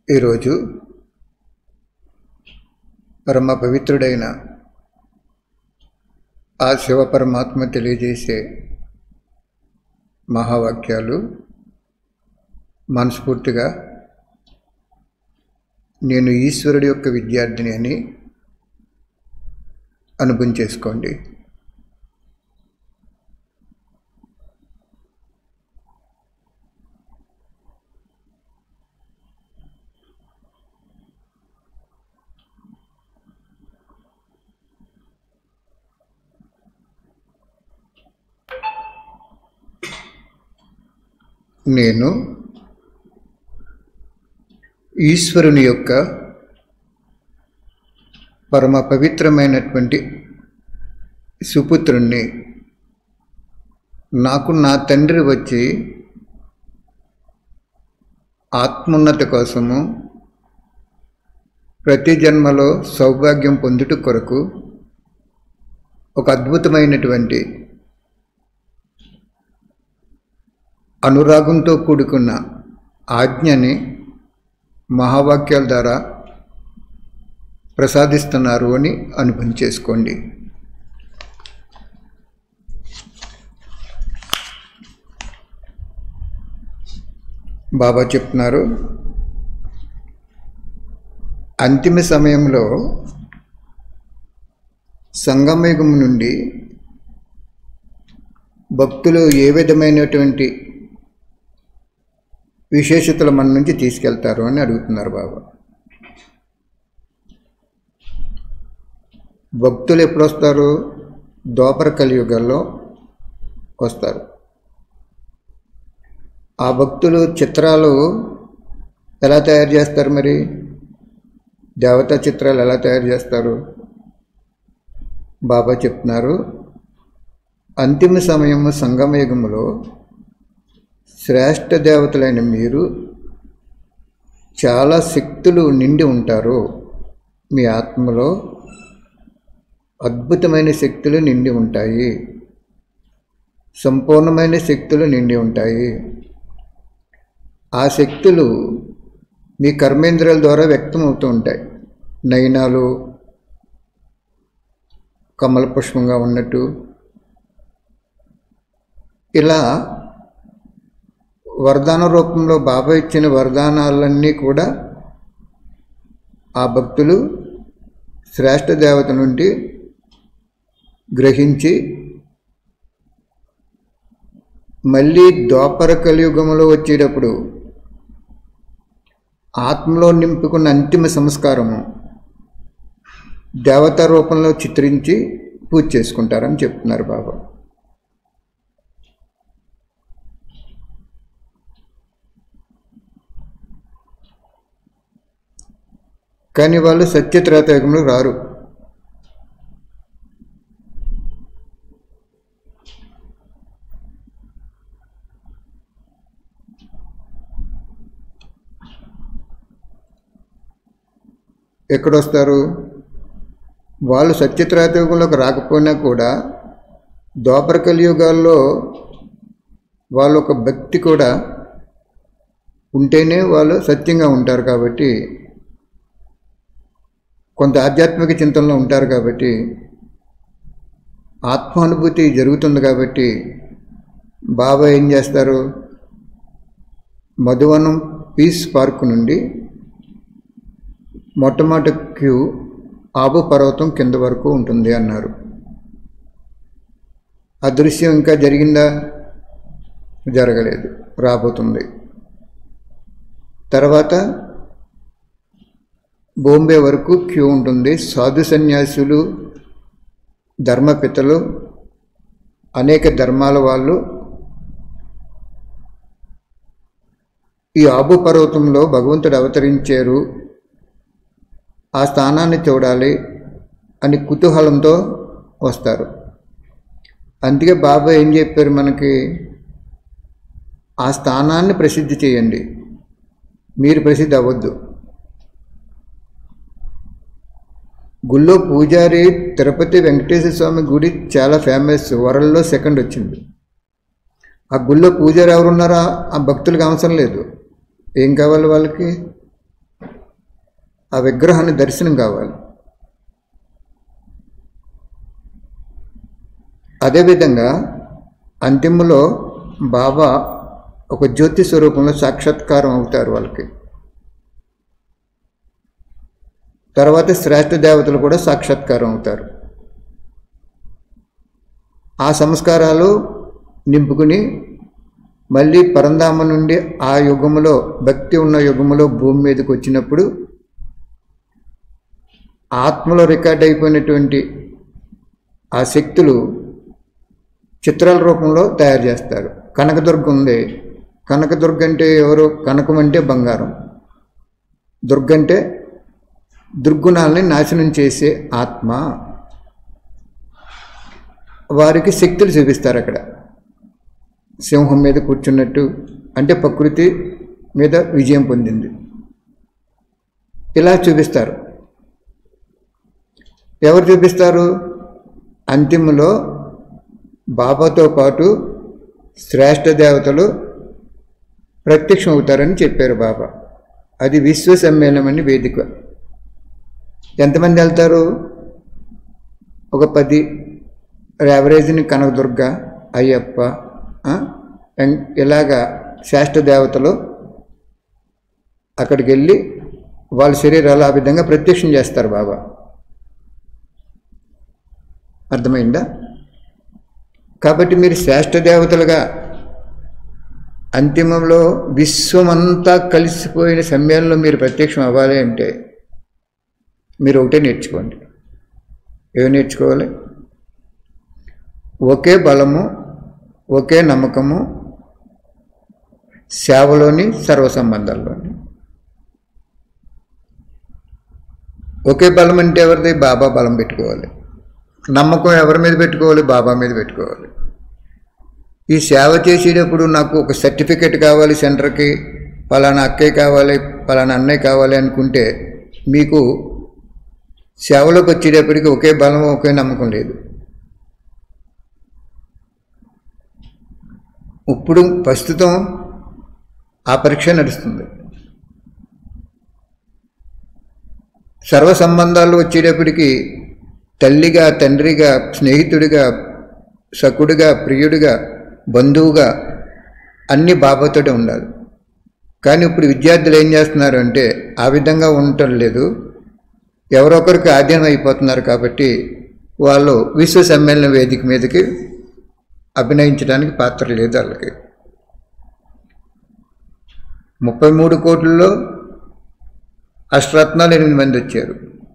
ఈరోజు పరమ పవిత్రుడైన ఆ శివ పరమాత్మ తెలియజేసే మహావాక్యాలు మనస్ఫూర్తిగా నేను ఈశ్వరుడి యొక్క విద్యార్థిని అని అనుభవం చేసుకోండి నేను ఈశ్వరుని యొక్క పరమ పవిత్రమైనటువంటి సుపుత్రుణ్ణి నాకు నా తండ్రి వచ్చి ఆత్మోన్నతి కోసము ప్రతి జన్మలో సౌభాగ్యం పొందుట కొరకు ఒక అద్భుతమైనటువంటి అనురాగంతో కూడుకున్న ఆజ్ఞని మహావాక్యాల ద్వారా ప్రసాదిస్తున్నారు అని అనుభవం చేసుకోండి బాబా చెప్తున్నారు అంతిమ సమయంలో సంగమయుగం నుండి భక్తులు ఏ విధమైనటువంటి విశేషతలు మన నుంచి తీసుకెళ్తారు అని అడుగుతున్నారు బాబా భక్తులు ఎప్పుడు వస్తారు దోపర కలియుగంలో వస్తారు ఆ భక్తులు చిత్రాలు ఎలా తయారు చేస్తారు మరి దేవతా చిత్రాలు ఎలా తయారు చేస్తారు బాబా చెప్తున్నారు అంతిమ సమయము సంగమయుగములో శ్రేష్ఠ దేవతలైన మీరు చాలా శక్తులు నిండి ఉంటారు మీ ఆత్మలో అద్భుతమైన శక్తులు నిండి ఉంటాయి సంపూర్ణమైన శక్తులు నిండి ఉంటాయి ఆ శక్తులు మీ కర్మేంద్రియాల ద్వారా వ్యక్తం అవుతూ ఉంటాయి నయనాలు కమల పుష్పంగా ఉన్నట్టు ఇలా వరదాన రూపంలో బాబా ఇచ్చిన వరదానాలన్నీ కూడా ఆ భక్తులు శ్రేష్ఠ దేవత నుండి గ్రహించి మళ్ళీ ద్వాపర కలియుగంలో వచ్చేటప్పుడు ఆత్మలో నింపుకున్న అంతిమ సంస్కారము దేవతా రూపంలో చిత్రించి పూజ చేసుకుంటారని చెప్తున్నారు బాబా కానీ వాళ్ళు సత్యత్రేతయుగంలో రారు ఎక్కడొస్తారు వాళ్ళు సత్యత్రేతయుగంలోకి రాకపోయినా కూడా ద్వాపర కలియుగాల్లో వాళ్ళ ఒక భక్తి కూడా ఉంటేనే వాళ్ళు సత్యంగా ఉంటారు కాబట్టి కొంత ఆధ్యాత్మిక చింతనలో ఉంటారు కాబట్టి ఆత్మానుభూతి జరుగుతుంది కాబట్టి బాబా ఏం చేస్తారు మధువనం పీస్ పార్క్ నుండి మొట్టమొదటి క్యూ ఆబు పర్వతం కింద వరకు ఉంటుంది అన్నారు అదృశ్యం ఇంకా జరిగిందా జరగలేదు రాబోతుంది తర్వాత బొంబే వరకు క్యూ ఉంటుంది సాధు సన్యాసులు ధర్మపితలు అనేక ధర్మాల వాళ్ళు ఈ ఆబు పర్వతంలో భగవంతుడు అవతరించారు ఆ స్థానాన్ని చూడాలి అని కుతూహలంతో వస్తారు అందుకే బాబా ఏం చెప్పారు మనకి ఆ స్థానాన్ని ప్రసిద్ధి చేయండి మీరు ప్రసిద్ధి అవ్వద్దు గుళ్ళో పూజారి తిరుపతి వెంకటేశ్వర స్వామి గుడి చాలా ఫేమస్ వరల్డ్లో సెకండ్ వచ్చింది ఆ గుళ్ళో పూజారి ఎవరున్నారా ఆ భక్తులకు అవసరం లేదు ఏం కావాలి వాళ్ళకి ఆ విగ్రహాన్ని దర్శనం కావాలి అదేవిధంగా అంతిమలో బాబా ఒక జ్యోతి స్వరూపంలో సాక్షాత్కారం అవుతారు వాళ్ళకి తర్వాత శ్రేష్ఠ దేవతలు కూడా సాక్షాత్కారం అవుతారు ఆ సంస్కారాలు నింపుకుని మళ్ళీ పరంధామ నుండి ఆ యుగములో భక్తి ఉన్న యుగములో భూమి మీదకి వచ్చినప్పుడు ఆత్మలో రికార్డ్ అయిపోయినటువంటి ఆ శక్తులు చిత్రాల రూపంలో తయారు చేస్తారు కనకదుర్గ ఉంది కనకదుర్గ అంటే ఎవరు కనకం అంటే బంగారం దుర్గ అంటే దుర్గుణాలని నాశనం చేసే ఆత్మ వారికి శక్తులు చూపిస్తారు అక్కడ సింహం మీద కూర్చున్నట్టు అంటే ప్రకృతి మీద విజయం పొందింది ఇలా చూపిస్తారు ఎవరు చూపిస్తారు అంతిమలో బాబాతో పాటు శ్రేష్ఠ దేవతలు ప్రత్యక్షం అవుతారని చెప్పారు బాబా అది విశ్వ సమ్మేళనం అని వేదిక ఎంతమంది వెళ్తారు ఒక పది యావరేజ్ని కనకదుర్గ అయ్యప్ప ఆ, ఎం- ఇలాగా శ్రేష్ఠ దేవతలు అక్కడికి వెళ్ళి వాళ్ళ శరీరాలు ఆ విధంగా ప్రత్యక్షం చేస్తారు బాబా అర్థమైందా కాబట్టి మీరు శ్రేష్ఠ దేవతలుగా అంతిమంలో విశ్వమంతా కలిసిపోయిన సమ్మేళనంలో మీరు ప్రత్యక్షం అవ్వాలి అంటే మీరు ఒకటే నేర్చుకోండి ఏమి నేర్చుకోవాలి ఒకే బలము ఒకే నమ్మకము సేవలోని సర్వ సంబంధాల్లోని ఒకే బలం అంటే ఎవరిది బాబా బలం పెట్టుకోవాలి నమ్మకం ఎవరి మీద పెట్టుకోవాలి బాబా మీద పెట్టుకోవాలి ఈ సేవ చేసేటప్పుడు నాకు ఒక సర్టిఫికెట్ కావాలి సెంటర్కి పలానా అక్కయ్య కావాలి పలానా అన్నయ్య కావాలి అనుకుంటే మీకు సేవలోకి వచ్చేటప్పటికి ఒకే బలం ఒకే నమ్మకం లేదు ఇప్పుడు ప్రస్తుతం ఆ పరీక్ష నడుస్తుంది సర్వ సంబంధాలు వచ్చేటప్పటికి తల్లిగా తండ్రిగా స్నేహితుడిగా సకుడిగా ప్రియుడిగా బంధువుగా అన్ని బాబాతోటే ఉండాలి కానీ ఇప్పుడు విద్యార్థులు ఏం చేస్తున్నారు అంటే ఆ విధంగా ఉండటం లేదు ఎవరొకరికి ఆధీనం అయిపోతున్నారు కాబట్టి వాళ్ళు విశ్వ సమ్మేళన వేదిక మీదకి అభినయించడానికి పాత్ర లేదు వాళ్ళకి ముప్పై మూడు కోట్లలో అష్టరత్నాలు ఎనిమిది మంది వచ్చారు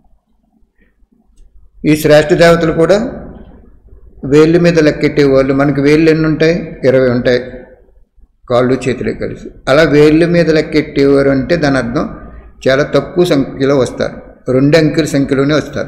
ఈ శ్రేష్ఠ దేవతలు కూడా వేళ్ళ మీద లెక్కెట్టే వాళ్ళు మనకి వేళ్ళు ఎన్ని ఉంటాయి ఇరవై ఉంటాయి కాళ్ళు చేతులే కలిసి అలా వేళ్ళ మీద లెక్కెట్టేవారు అంటే దాని అర్థం చాలా తక్కువ సంఖ్యలో వస్తారు రెండు అంకెల సంఖ్యలోనే వస్తారు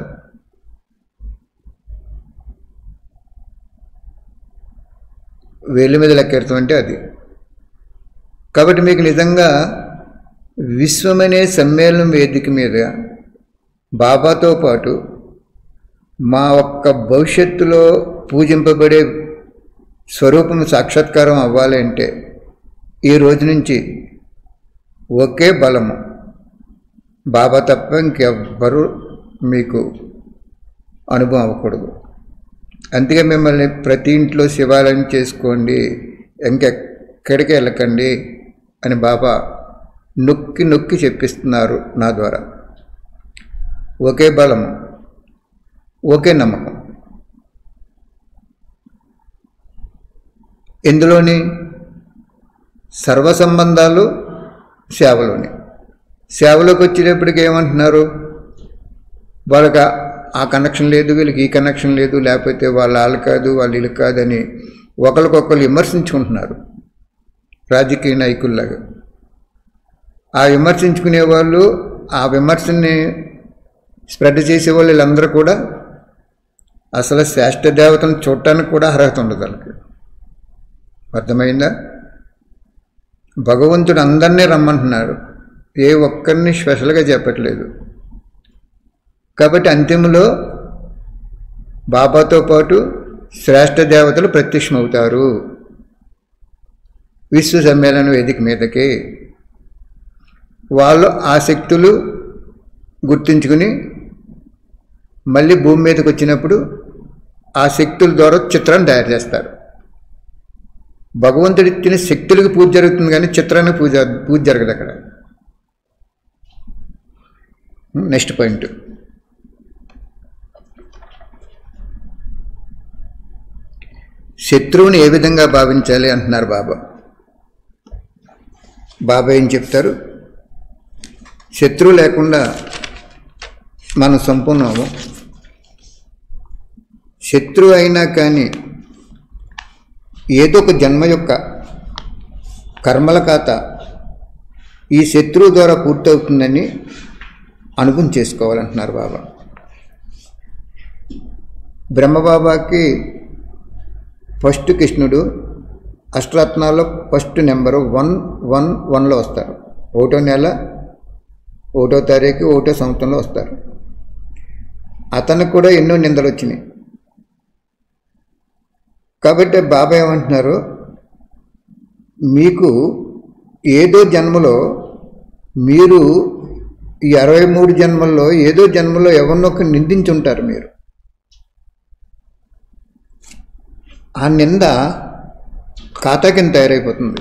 వేళ్ళ మీద లెక్కెడతాం అంటే అది కాబట్టి మీకు నిజంగా విశ్వమనే సమ్మేళనం వేదిక మీద బాబాతో పాటు మా ఒక్క భవిష్యత్తులో పూజింపబడే స్వరూపం సాక్షాత్కారం అవ్వాలి అంటే ఈ రోజు నుంచి ఒకే బలము బాబా తప్ప ఇంకెవ్వరూ మీకు అనుభవం అవ్వకూడదు అందుకే మిమ్మల్ని ప్రతి ఇంట్లో శివాలయం చేసుకోండి ఇంకెక్కడికి వెళ్ళకండి అని బాబా నొక్కి నొక్కి చెప్పిస్తున్నారు నా ద్వారా ఒకే బలము ఒకే నమ్మకం ఎందులోని సర్వ సంబంధాలు సేవలోని సేవలోకి వచ్చేటప్పటికి ఏమంటున్నారు వాళ్ళకి ఆ- ఆ కనెక్షన్ లేదు వీళ్ళకి ఈ కనెక్షన్ లేదు లేకపోతే వాళ్ళ వాళ్ళు కాదు వాళ్ళు వీళ్ళు కాదని ఒకరికొకరు విమర్శించుకుంటున్నారు రాజకీయ నాయకుల్లాగా ఆ విమర్శించుకునే వాళ్ళు ఆ విమర్శని స్ప్రెడ్ చేసే వాళ్ళు వీళ్ళందరూ కూడా అసలు శ్రేష్ఠ దేవతను చూడటానికి కూడా అర్హత ఉండదు వాళ్ళకి అర్థమైందా భగవంతుడు అందరినీ రమ్మంటున్నాడు ఏ ఒక్కరిని స్పెషల్గా చెప్పట్లేదు కాబట్టి అంతిమలో బాబాతో పాటు శ్రేష్ఠ దేవతలు ప్రత్యక్షమవుతారు విశ్వ సమ్మేళన వేదిక మీదకి వాళ్ళు ఆ శక్తులు గుర్తుంచుకుని మళ్ళీ భూమి మీదకి వచ్చినప్పుడు ఆ శక్తుల ద్వారా చిత్రాన్ని తయారు చేస్తారు భగవంతుడు ఇచ్చిన శక్తులకు పూజ జరుగుతుంది కానీ చిత్రానికి పూజ పూజ జరగదు అక్కడ నెక్స్ట్ పాయింట్ శత్రువుని ఏ విధంగా భావించాలి అంటున్నారు బాబా బాబా ఏం చెప్తారు శత్రువు లేకుండా మనం సంపూర్ణము శత్రువు అయినా కానీ ఏదో ఒక జన్మ యొక్క కర్మల ఖాత ఈ శత్రువు ద్వారా పూర్తవుతుందని అనుభవం చేసుకోవాలంటున్నారు బాబా బ్రహ్మబాబాకి ఫస్ట్ కృష్ణుడు అష్టరత్నాల్లో ఫస్ట్ నెంబరు వన్ వన్ వన్లో వస్తారు ఒకటో నెల ఒకటో తారీఖు ఒకటో సంవత్సరంలో వస్తారు అతనికి కూడా ఎన్నో నిందలు వచ్చినాయి కాబట్టి బాబా ఏమంటున్నారు మీకు ఏదో జన్మలో మీరు ఈ అరవై మూడు జన్మల్లో ఏదో జన్మలో ఎవరినొక నిందించుంటారు మీరు ఆ నింద ఖాతా కింద తయారైపోతుంది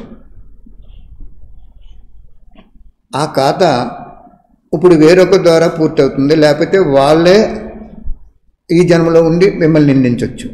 ఆ ఖాతా ఇప్పుడు వేరొక ద్వారా పూర్తవుతుంది లేకపోతే వాళ్ళే ఈ జన్మలో ఉండి మిమ్మల్ని నిందించవచ్చు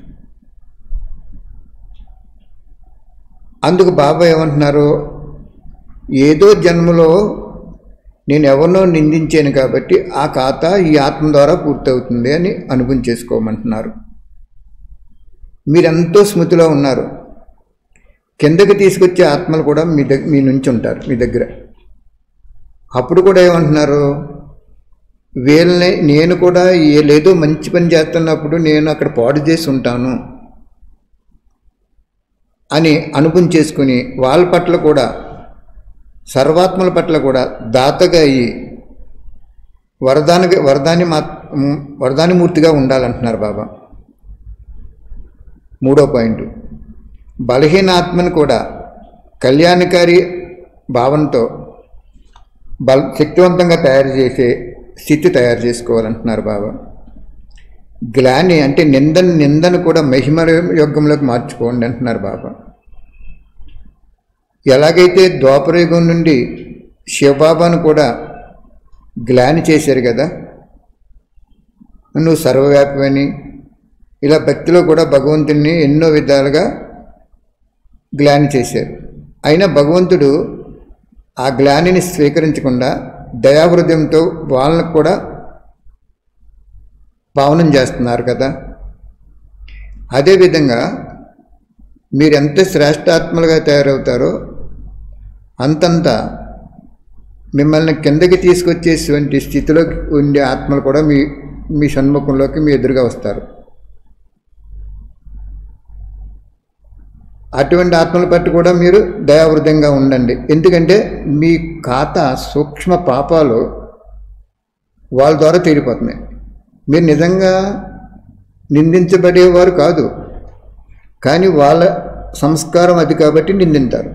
అందుకు బాబా ఏమంటున్నారు ఏదో జన్మలో నేను ఎవరినో నిందించాను కాబట్టి ఆ ఖాతా ఈ ఆత్మ ద్వారా పూర్తవుతుంది అని అనుభవం చేసుకోమంటున్నారు మీరెంతో స్మృతిలో ఉన్నారు కిందకి తీసుకొచ్చే ఆత్మలు కూడా మీ దగ్గర మీ నుంచి ఉంటారు మీ దగ్గర అప్పుడు కూడా ఏమంటున్నారు వీళ్ళని నేను కూడా ఏ లేదో మంచి పని చేస్తున్నప్పుడు నేను అక్కడ పాడు చేసి ఉంటాను అని అనుభవం చేసుకుని వాళ్ళ పట్ల కూడా సర్వాత్మల పట్ల కూడా దాతగా అయ్యి వరదాని వరదాని మా వరదాని మూర్తిగా ఉండాలంటున్నారు బాబా మూడో పాయింట్ బలహీన ఆత్మను కూడా కళ్యాణకారి భావంతో బల శక్తివంతంగా తయారు చేసే స్థితి తయారు చేసుకోవాలంటున్నారు బాబా గ్లాని అంటే నిందను నిందను కూడా మహిమ యోగంలోకి మార్చుకోండి అంటున్నారు బాబా ఎలాగైతే ద్వాపరయుగం నుండి శివబాబాను కూడా గ్లాని చేశారు కదా నువ్వు సర్వవ్యాపమని ఇలా భక్తిలో కూడా భగవంతుడిని ఎన్నో విధాలుగా గ్లాని చేశారు అయినా భగవంతుడు ఆ గ్లానిని స్వీకరించకుండా దయాహృదయంతో వాళ్ళని కూడా పావనం చేస్తున్నారు కదా అదేవిధంగా మీరు ఎంత శ్రేష్టాత్మలుగా తయారవుతారో అంతంత మిమ్మల్ని కిందకి తీసుకొచ్చేటువంటి స్థితిలో ఉండే ఆత్మలు కూడా మీ మీ సన్ముఖంలోకి మీ ఎదురుగా వస్తారు అటువంటి ఆత్మల పట్ల కూడా మీరు దయావృతంగా ఉండండి ఎందుకంటే మీ ఖాతా సూక్ష్మ పాపాలు వాళ్ళ ద్వారా తీరిపోతున్నాయి మీరు నిజంగా నిందించబడేవారు కాదు కానీ వాళ్ళ సంస్కారం అది కాబట్టి నిందింటారు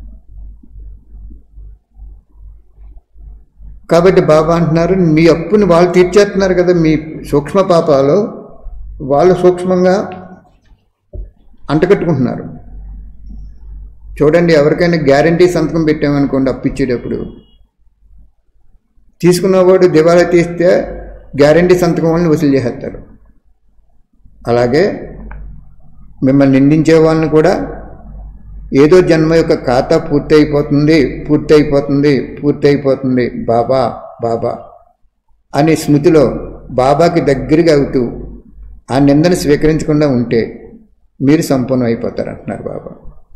కాబట్టి బాబా అంటున్నారు మీ అప్పుని వాళ్ళు తీర్చేస్తున్నారు కదా మీ సూక్ష్మ పాపాలు వాళ్ళు సూక్ష్మంగా అంటకట్టుకుంటున్నారు చూడండి ఎవరికైనా గ్యారంటీ సంతకం పెట్టామనుకోండి అప్పు ఇచ్చేటప్పుడు తీసుకున్నవాడు దివాళా తీస్తే గ్యారంటీ సంతకం వాళ్ళని వసూలు చేసేస్తారు అలాగే మిమ్మల్ని నిందించే వాళ్ళని కూడా ఏదో జన్మ యొక్క ఖాతా పూర్తి అయిపోతుంది పూర్తి అయిపోతుంది పూర్తి అయిపోతుంది బాబా బాబా అనే స్మృతిలో బాబాకి దగ్గరగా అవుతూ ఆ నిందను స్వీకరించకుండా ఉంటే మీరు సంపూర్ణం అయిపోతారు అంటున్నారు బాబా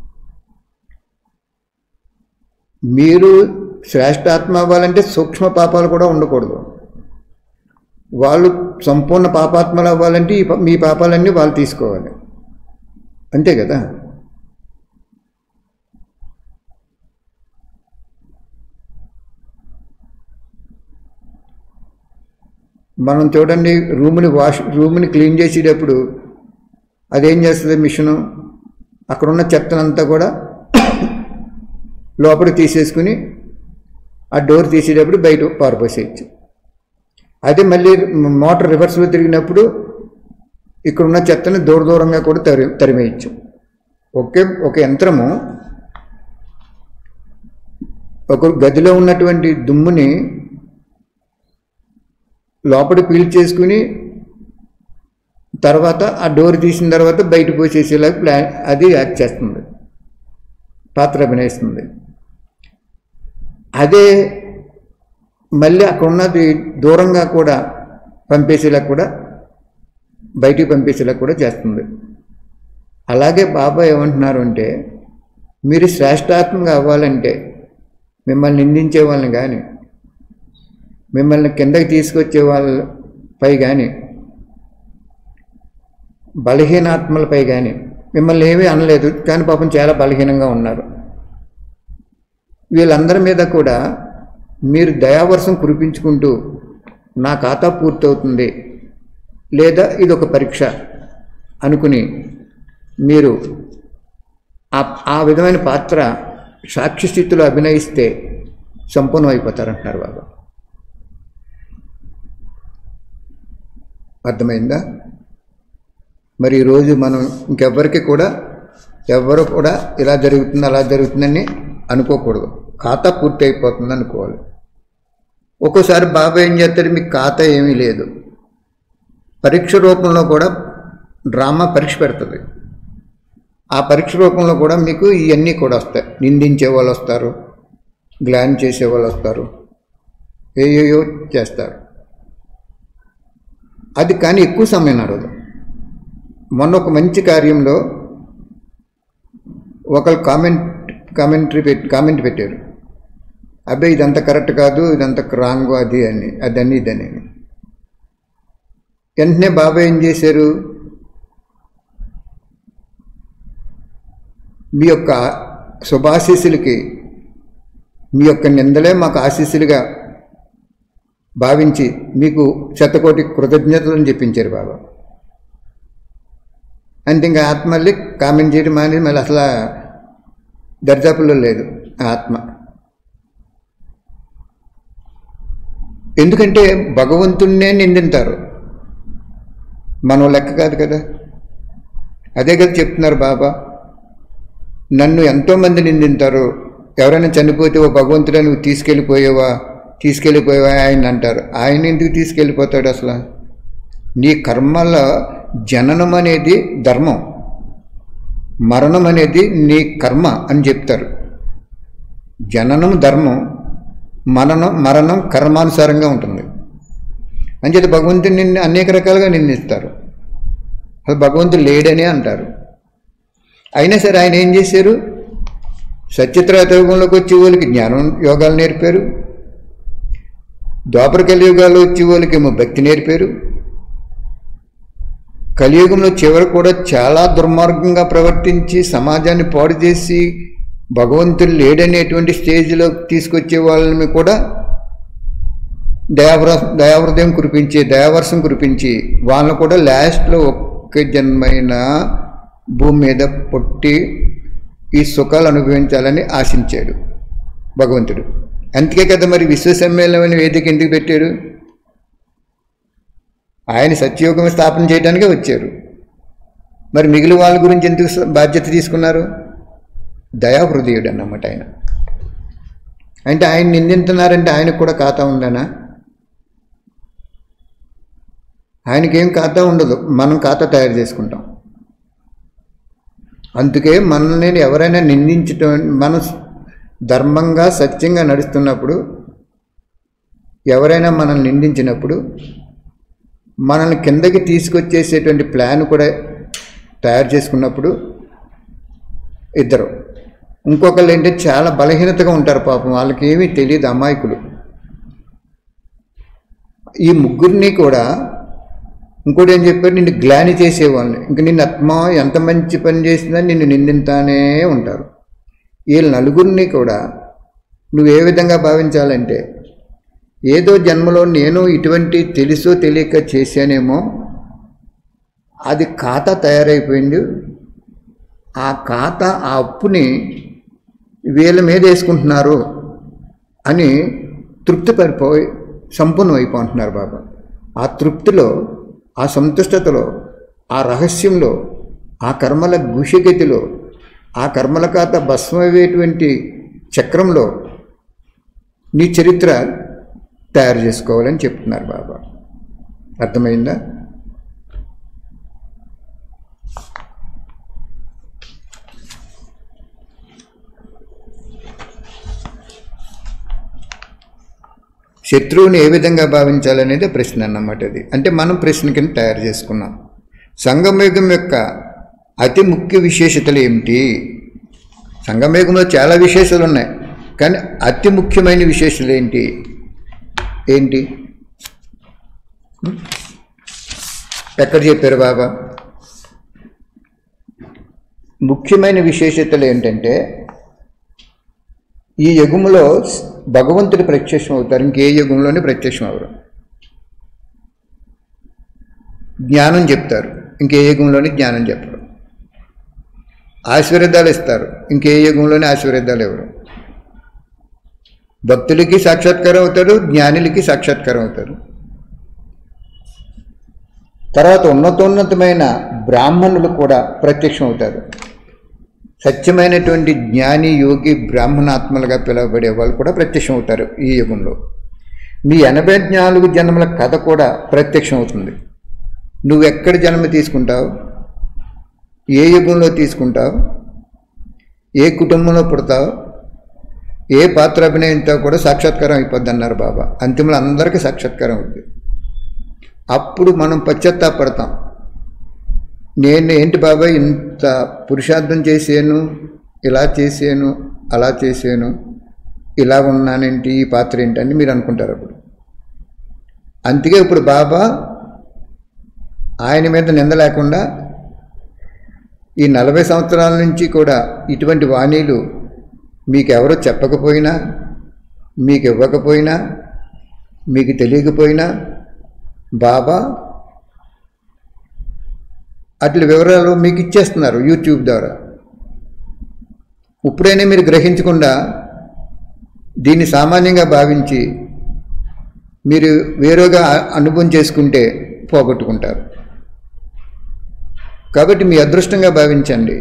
మీరు శ్రేష్టాత్మ అవ్వాలంటే సూక్ష్మ పాపాలు కూడా ఉండకూడదు వాళ్ళు సంపూర్ణ పాపాత్మలు అవ్వాలంటే ఈ ప- మీ పాపాలన్నీ వాళ్ళు తీసుకోవాలి అంతే కదా మనం చూడండి రూమ్ని వాష్ రూమ్ని క్లీన్ చేసేటప్పుడు అదేం చేస్తుంది మిషను అక్కడున్న చెత్తనంతా కూడా లోపలికి తీసేసుకుని ఆ డోర్ తీసేటప్పుడు బయట పారిపోసేయచ్చు అదే మళ్ళీ మోటార్ రివర్స్లో తిరిగినప్పుడు ఇక్కడ ఉన్న చెత్తని దూర దూరంగా కూడా తరి తరిమేయచ్చు ఒకే ఒక యంత్రము ఒక గదిలో ఉన్నటువంటి దుమ్ముని లోపల పీల్ చేసుకుని తర్వాత ఆ డోర్ తీసిన తర్వాత బయట పోసేసేలాగా ప్లాన్ అది యాక్ట్ చేస్తుంది పాత్ర అభినయిస్తుంది అదే మళ్ళీ అక్కడ ఉన్నది దూరంగా కూడా పంపేసేలా కూడా బయటికి పంపేసేలా కూడా చేస్తుంది అలాగే బాబా ఏమంటున్నారు అంటే మీరు శ్రేష్టాత్మగా అవ్వాలంటే మిమ్మల్ని నిందించే వాళ్ళని కానీ మిమ్మల్ని కిందకి తీసుకొచ్చే వాళ్ళపై కానీ బలహీనాత్మలపై కానీ మిమ్మల్ని ఏమీ అనలేదు కానీ పాపం చాలా బలహీనంగా ఉన్నారు వీళ్ళందరి మీద కూడా మీరు దయావర్షం కురిపించుకుంటూ నా ఖాతా పూర్తవుతుంది లేదా ఇది ఒక పరీక్ష అనుకుని మీరు ఆ ఆ విధమైన పాత్ర సాక్షి స్థితిలో అభినయిస్తే సంపూర్ణం అయిపోతారంటున్నారు బాబా అర్థమైందా మరి ఈరోజు మనం ఇంకెవ్వరికి కూడా ఎవ్వరు కూడా ఇలా జరుగుతుంది అలా జరుగుతుందని అనుకోకూడదు ఖాతా పూర్తి అయిపోతుంది అనుకోవాలి ఒక్కోసారి బాబా ఏం చేస్తాడు మీకు ఖాతా ఏమీ లేదు పరీక్ష రూపంలో కూడా డ్రామా పరీక్ష పెడుతుంది ఆ పరీక్ష రూపంలో కూడా మీకు ఇవన్నీ కూడా వస్తాయి నిందించే వాళ్ళు వస్తారు గ్లాన్ చేసే వాళ్ళు వస్తారు ఏయోయో చేస్తారు అది కానీ ఎక్కువ సమయం నడవదు మొన్న ఒక మంచి కార్యంలో ఒకరు కామెంట్ కామెంటరీ పెట్టి కామెంట్ పెట్టారు అబ్బాయి ఇదంతా కరెక్ట్ కాదు ఇదంతా రాంగ్ అది అని అదని ఇదని వెంటనే బాబాయ్ ఏం చేశారు మీ యొక్క శుభాశీస్సులకి మీ యొక్క నిందలే మాకు ఆశీస్సులుగా భావించి మీకు శతకోటి కృతజ్ఞతలను చెప్పించారు బాబా అంటే ఇంకా ఆత్మ మళ్ళీ కామెంట్ చేయడం అనేది మళ్ళీ అసలు దర్జాపుల్లో లేదు ఆ ఆత్మ ఎందుకంటే భగవంతుణ్ణే నిందింటారు మనం లెక్క కాదు కదా అదే కదా చెప్తున్నారు బాబా నన్ను ఎంతోమంది నిందింటారు ఎవరైనా చనిపోతే ఓ భగవంతుడా నువ్వు తీసుకెళ్ళిపోయావా తీసుకెళ్ళిపోయావా ఆయన అంటారు ఆయన ఎందుకు తీసుకెళ్ళిపోతాడు అసలు నీ కర్మల జననం అనేది ధర్మం మరణం అనేది నీ కర్మ అని చెప్తారు జననం ధర్మం మరణం మరణం కర్మానుసారంగా ఉంటుంది అంచేది భగవంతుని నిన్ను అనేక రకాలుగా నిందిస్తారు అసలు భగవంతుడు లేడని అంటారు అయినా సరే ఆయన ఏం చేశారు సత్యత్రయుగంలోకి వచ్చే వాళ్ళకి జ్ఞానం యోగాలు నేర్పారు ద్వాపర కలియుగాల్లో వచ్చే వాళ్ళకి ఏమో భక్తి నేర్పారు కలియుగంలో చివరి కూడా చాలా దుర్మార్గంగా ప్రవర్తించి సమాజాన్ని పాడు చేసి భగవంతుడు లేడనేటువంటి స్టేజ్లో తీసుకొచ్చే వాళ్ళని కూడా దయావర దయావృదయం కురిపించి దయావర్షం కురిపించి వాళ్ళని కూడా లాస్ట్లో ఒక్క జన్మైన భూమి మీద పుట్టి ఈ సుఖాలు అనుభవించాలని ఆశించాడు భగవంతుడు అందుకే కదా మరి విశ్వ సమ్మేళనం అనే వేదిక ఎందుకు పెట్టాడు ఆయన సత్యయోగం స్థాపన చేయడానికే వచ్చారు మరి మిగిలిన వాళ్ళ గురించి ఎందుకు స- బాధ్యత తీసుకున్నారు దయాహృదయుడు అన్నమాట ఆయన అంటే ఆయన నిందింటున్నారంటే ఆయనకు కూడా ఖాతా ఉందనా ఆయనకేం ఖాతా ఉండదు మనం ఖాతా తయారు చేసుకుంటాం అందుకే మనల్ని ఎవరైనా నిందించటం మన ధర్మంగా సత్యంగా నడుస్తున్నప్పుడు ఎవరైనా మనల్ని నిందించినప్పుడు మనల్ని కిందకి తీసుకొచ్చేసేటువంటి ప్లాన్ కూడా తయారు చేసుకున్నప్పుడు ఇద్దరు ఇంకొకళ్ళు ఏంటంటే చాలా బలహీనతగా ఉంటారు పాపం వాళ్ళకి ఏమీ తెలియదు అమాయకులు ఈ ముగ్గురిని కూడా ఇంకోటి ఏం చెప్పారు నిన్ను గ్లాని చేసేవాళ్ళని ఇంక నిన్ను ఆత్మ ఎంత మంచి పని చేసినా నిన్ను నిందింతానే ఉంటారు వీళ్ళ నలుగురిని కూడా నువ్వు ఏ విధంగా భావించాలంటే ఏదో జన్మలో నేను ఇటువంటి తెలుసో తెలియక చేశానేమో అది ఖాతా తయారైపోయింది ఆ ఖాతా ఆ అప్పుని వీళ్ళ మీద వేసుకుంటున్నారు అని తృప్తి పడిపోయి సంపూర్ణం అయిపోతున్నారు బాబా ఆ తృప్తిలో ఆ సంతుష్టతలో ఆ రహస్యంలో ఆ కర్మల గుషగతిలో ఆ కర్మల కాత భస్మయ్యేటువంటి చక్రంలో నీ చరిత్ర తయారు చేసుకోవాలని చెప్తున్నారు బాబా అర్థమైందా శత్రువుని ఏ విధంగా భావించాలనేది ప్రశ్న అన్నమాట అది అంటే మనం ప్రశ్న కింద తయారు చేసుకున్నాం సంగమయుగం యొక్క అతి ముఖ్య విశేషతలు ఏమిటి సంగమయుగంలో చాలా విశేషాలు ఉన్నాయి కానీ అతి ముఖ్యమైన విశేషాలు ఏంటి ఏంటి ఎక్కడ చెప్పారు బాబా ముఖ్యమైన విశేషతలు ఏంటంటే ఈ యుగంలో భగవంతుడు ప్రత్యక్షం అవుతారు ఇంకే యుగంలోనే ప్రత్యక్షం అవరు జ్ఞానం చెప్తారు ఇంకే యుగంలోనే జ్ఞానం చెప్పరు ఆశీర్వాదాలు ఇస్తారు ఇంకే యుగంలోనే ఆశీర్వాదాలు ఎవరు భక్తులకి సాక్షాత్కారం అవుతారు జ్ఞానులకి సాక్షాత్కారం అవుతారు తర్వాత ఉన్నతోన్నతమైన బ్రాహ్మణులు కూడా ప్రత్యక్షం అవుతారు సత్యమైనటువంటి జ్ఞాని యోగి బ్రాహ్మణాత్మలుగా పిలువబడే వాళ్ళు కూడా ప్రత్యక్షం అవుతారు ఈ యుగంలో మీ ఎనభై నాలుగు జన్మల కథ కూడా ప్రత్యక్షం అవుతుంది నువ్వు ఎక్కడ జన్మ తీసుకుంటావు ఏ యుగంలో తీసుకుంటావు ఏ కుటుంబంలో పుడతావు ఏ పాత్ర అభినయంతో కూడా సాక్షాత్కారం అయిపోద్ది అన్నారు బాబా అంతిమంలో అందరికీ సాక్షాత్కారం అవుద్ది అప్పుడు మనం పశ్చాత్తాపడతాం నేను ఏంటి బాబాయ్ ఇంత పురుషార్థం చేశాను ఇలా చేశాను అలా చేశాను ఇలా ఉన్నానేంటి ఈ పాత్ర ఏంటి అని మీరు అనుకుంటారు అప్పుడు అందుకే ఇప్పుడు బాబా ఆయన మీద నింద లేకుండా ఈ నలభై సంవత్సరాల నుంచి కూడా ఇటువంటి వాణీలు మీకెవరో చెప్పకపోయినా మీకు ఇవ్వకపోయినా మీకు తెలియకపోయినా బాబా అట్ల వివరాలు మీకు ఇచ్చేస్తున్నారు యూట్యూబ్ ద్వారా ఇప్పుడైనా మీరు గ్రహించకుండా దీన్ని సామాన్యంగా భావించి మీరు వేరుగా అనుభవం చేసుకుంటే పోగొట్టుకుంటారు కాబట్టి మీ అదృష్టంగా భావించండి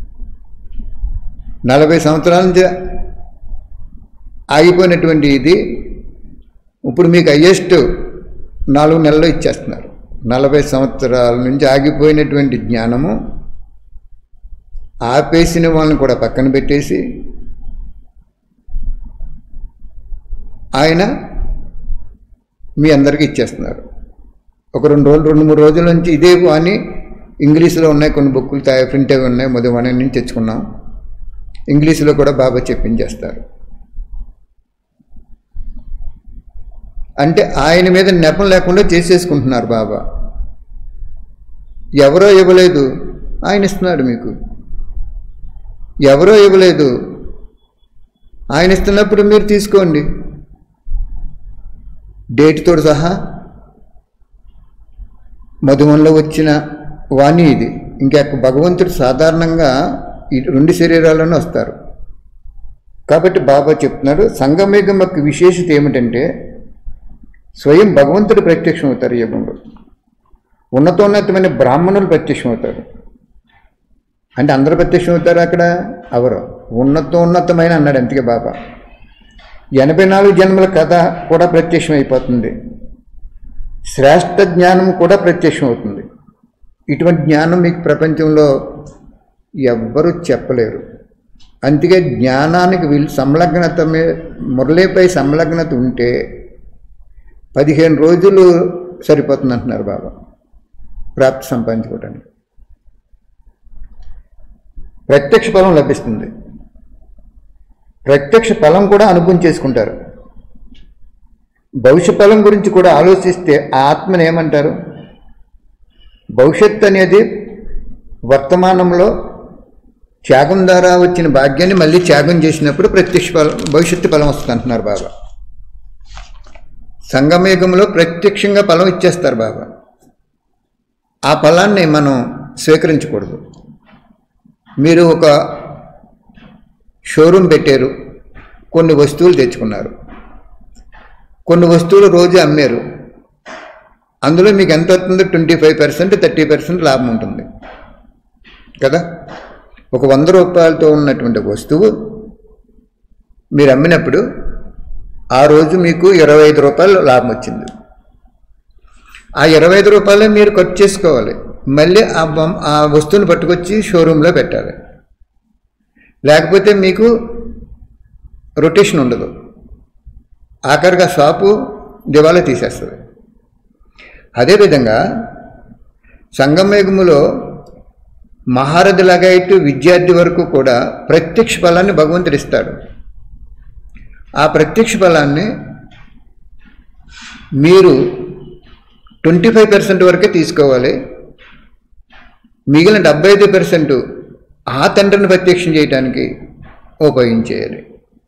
నలభై సంవత్సరాల నుంచి ఆగిపోయినటువంటి ఇది ఇప్పుడు మీకు హయ్యెస్ట్ నాలుగు నెలల్లో ఇచ్చేస్తున్నారు నలభై సంవత్సరాల నుంచి ఆగిపోయినటువంటి జ్ఞానము ఆపేసిన వాళ్ళని కూడా పక్కన పెట్టేసి ఆయన మీ అందరికీ ఇచ్చేస్తున్నారు ఒక రెండు రోజులు రెండు మూడు రోజుల నుంచి ఇదే అని ఇంగ్లీష్లో ఉన్నాయి కొన్ని బుక్కులు తయారు ప్రింట్ అవి ఉన్నాయి మధువనం నుంచి తెచ్చుకున్నాం ఇంగ్లీష్లో కూడా బాబా చెప్పించేస్తారు అంటే ఆయన మీద నెపం లేకుండా చేసేసుకుంటున్నారు బాబా ఎవరో ఇవ్వలేదు ఆయన ఇస్తున్నాడు మీకు ఎవరో ఇవ్వలేదు ఆయన ఇస్తున్నప్పుడు మీరు తీసుకోండి డేట్తో సహా మధుమంలో వచ్చిన వాణి ఇది ఇంకా భగవంతుడు సాధారణంగా ఈ రెండు శరీరాల్లోనే వస్తారు కాబట్టి బాబా చెప్తున్నాడు సంగమేగం యొక్క విశేషత ఏమిటంటే స్వయం భగవంతుడు ప్రత్యక్షం అవుతారు ఈ యుగంలో ఉన్నతోన్నతమైన బ్రాహ్మణులు ప్రత్యక్షం అవుతారు అంటే అందరూ ప్రత్యక్షం అవుతారు అక్కడ అవరు ఉన్నతోన్నతమైన అన్నాడు అంతకే బాబా ఎనభై నాలుగు జన్మల కథ కూడా ప్రత్యక్షం అయిపోతుంది శ్రేష్ఠ జ్ఞానం కూడా ప్రత్యక్షం అవుతుంది ఇటువంటి జ్ఞానం మీకు ప్రపంచంలో ఎవ్వరూ చెప్పలేరు అందుకే జ్ఞానానికి వీళ్ళు సంలగ్నత మీ మురళీపై సంలగ్నత ఉంటే పదిహేను రోజులు సరిపోతుంది అంటున్నారు బాబా ప్రాప్తి సంపాదించుకోవడానికి ప్రత్యక్ష ఫలం లభిస్తుంది ప్రత్యక్ష ఫలం కూడా అనుభవం చేసుకుంటారు భవిష్య ఫలం గురించి కూడా ఆలోచిస్తే ఆ ఆత్మని ఏమంటారు భవిష్యత్ అనేది వర్తమానంలో త్యాగం ద్వారా వచ్చిన భాగ్యాన్ని మళ్ళీ త్యాగం చేసినప్పుడు ప్రత్యక్ష ఫలం భవిష్యత్తు ఫలం వస్తుంది అంటున్నారు బాబా సంగమయుగంలో ప్రత్యక్షంగా ఫలం ఇచ్చేస్తారు బాబా ఆ ఫలాన్ని మనం స్వీకరించకూడదు మీరు ఒక షోరూమ్ పెట్టారు కొన్ని వస్తువులు తెచ్చుకున్నారు కొన్ని వస్తువులు రోజు అమ్మారు అందులో మీకు ఎంత వస్తుందో twenty five percent thirty percent లాభం ఉంటుంది కదా ఒక వంద రూపాయలతో ఉన్నటువంటి వస్తువు మీరు అమ్మినప్పుడు ఆ రోజు మీకు ఇరవై ఐదు రూపాయలు లాభం వచ్చింది ఆ ఇరవై ఐదు రూపాయలే మీరు ఖర్చు చేసుకోవాలి మళ్ళీ ఆ బొమ్మ ఆ వస్తువుని పట్టుకొచ్చి షోరూంలో పెట్టాలి లేకపోతే మీకు రొటేషన్ ఉండదు ఆఖరిగా షాపు దివాలా తీసేస్తుంది అదేవిధంగా సంగమేఘములో మహారథి లగాయిట్టు విద్యార్థి వరకు కూడా ప్రత్యక్ష ఫలాన్ని భగవంతుడు ఇస్తాడు ఆ ప్రత్యక్ష ఫలాన్ని మీరు ట్వంటీ ఫైవ్ పర్సెంట్ వరకే తీసుకోవాలి మిగిలిన డెబ్బై ఐదు పర్సెంట్ ఆ తండ్రిని ప్రత్యక్షం చేయడానికి ఉపయోగించేయాలి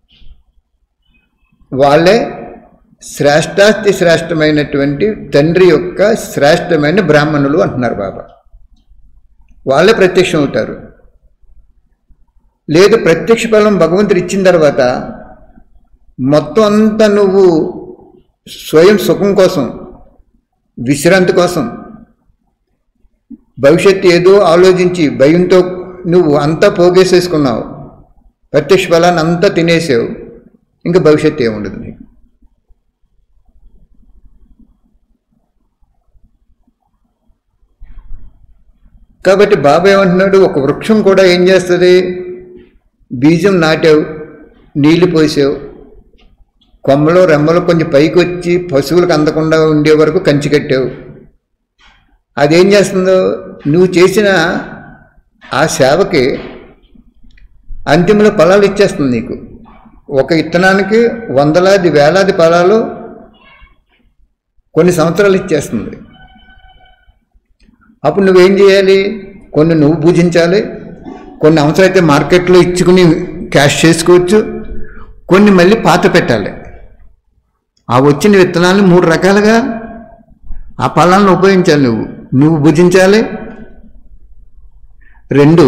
వాళ్ళే శ్రేష్టాతి శ్రేష్టమైనటువంటి తండ్రి యొక్క శ్రేష్టమైన బ్రాహ్మణులు అంటున్నారు బాబా వాళ్ళే ప్రత్యక్షం అవుతారు లేదు ప్రత్యక్ష ఫలం భగవంతుడు ఇచ్చిన తర్వాత మొత్తం అంతా నువ్వు స్వయం సుఖం కోసం విశ్రాంతి కోసం భవిష్యత్తు ఏదో ఆలోచించి భయంతో నువ్వు అంతా పోగేసేసుకున్నావు ప్రత్యక్ష ఫలాన్ని అంతా తినేసావు ఇంకా భవిష్యత్తు ఏముండదు నీకు కాబట్టి బాబా ఏమంటున్నాడు ఒక వృక్షం కూడా ఏం చేస్తుంది బీజం నాటావు నీళ్లు పోసావు కొమ్మలో రెమ్మలో కొంచెం పైకి వచ్చి పశువులకు అందకుండా ఉండే వరకు కంచి కట్టావు అదేం చేస్తుందో నువ్వు చేసిన ఆ సేవకి అంతిమలో ఫలాలు ఇచ్చేస్తుంది నీకు ఒక విత్తనానికి వందలాది వేలాది ఫలాలు కొన్ని సంవత్సరాలు ఇచ్చేస్తుంది అప్పుడు నువ్వేం చేయాలి కొన్ని నువ్వు పూజించాలి కొన్ని అవసరమైతే మార్కెట్లో ఇచ్చుకుని క్యాష్ చేసుకోవచ్చు కొన్ని మళ్ళీ పాత పెట్టాలి ఆ వచ్చిన విత్తనాలను మూడు రకాలుగా ఆ ఫలాలను ఉపయోగించాలి నువ్వు నువ్వు భుజించాలి రెండు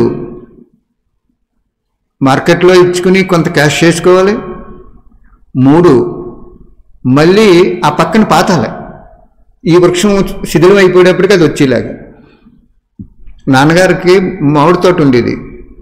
మార్కెట్లో ఇచ్చుకుని కొంత క్యాష్ చేసుకోవాలి మూడు మళ్ళీ ఆ పక్కన పాతాలి ఈ వృక్షం శిథిలం అయిపోయేటప్పటికి అది వచ్చేలాగా నాన్నగారికి మామిడి తోట ఉండేది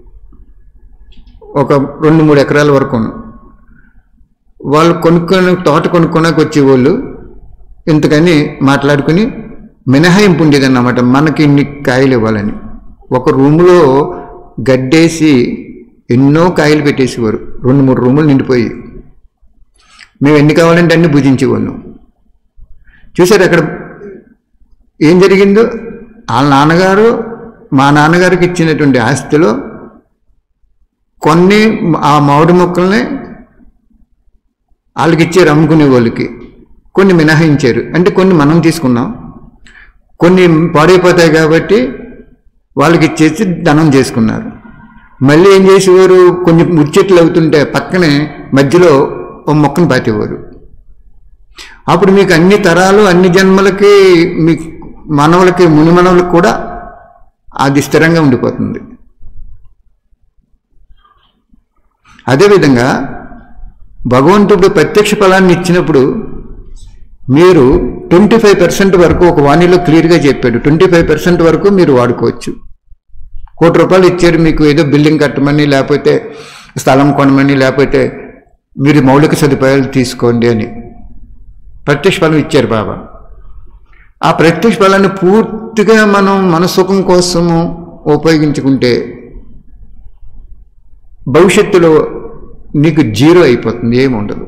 ఒక రెండు మూడు ఎకరాల వరకు వాళ్ళు కొనుక్కొని తోట కొనుక్కోడానికి వచ్చేవాళ్ళు ఇంతకని మాట్లాడుకుని మినహాయింపు ఉండేది అన్నమాట మనకి ఇన్ని కాయలు ఇవ్వాలని ఒక రూములో గడ్డేసి ఎన్నో కాయలు పెట్టేసేవారు రెండు మూడు రూములు నిండిపోయి మేము ఎన్ని కావాలంటే అన్ని భుజించేవాళ్ళం చూసారు అక్కడ ఏం జరిగిందో వాళ్ళ నాన్నగారు మా నాన్నగారికి ఇచ్చినటువంటి ఆస్తిలో కొన్ని ఆ మామిడి మొక్కల్ని వాళ్ళకి ఇచ్చారు అమ్ముకునే వాళ్ళకి కొన్ని మినహాయించారు అంటే కొన్ని మనం తీసుకున్నాం కొన్ని పాడైపోతాయి కాబట్టి వాళ్ళకి ఇచ్చేసి ధనం చేసుకున్నారు మళ్ళీ ఏం చేసేవారు కొన్ని ముచ్చెట్లు అవుతుంటే పక్కనే మధ్యలో ఓ మొక్కను పాతేవారు అప్పుడు మీకు అన్ని తరాలు అన్ని జన్మలకి మీ మనవులకి ముని మనవులకు కూడా అది స్థిరంగా ఉండిపోతుంది అదేవిధంగా భగవంతుడు ప్రత్యక్ష ఫలాన్ని ఇచ్చినప్పుడు మీరు ట్వంటీ ఫైవ్ పర్సెంట్ వరకు ఒక వాణిలో క్లియర్గా చెప్పాడు ట్వంటీ ఫైవ్ పర్సెంట్ వరకు మీరు వాడుకోవచ్చు కోటి రూపాయలు ఇచ్చారు మీకు ఏదో బిల్డింగ్ కట్టమని లేకపోతే స్థలం కొనమని లేకపోతే మీరు మౌలిక సదుపాయాలు తీసుకోండి అని ప్రత్యక్ష ఫలం ఇచ్చారు బాబా ఆ ప్రత్యక్ష ఫలాన్ని పూర్తిగా మనం మన సుఖం కోసము ఉపయోగించుకుంటే భవిష్యత్తులో నీకు జీరో అయిపోతుంది ఏముండదు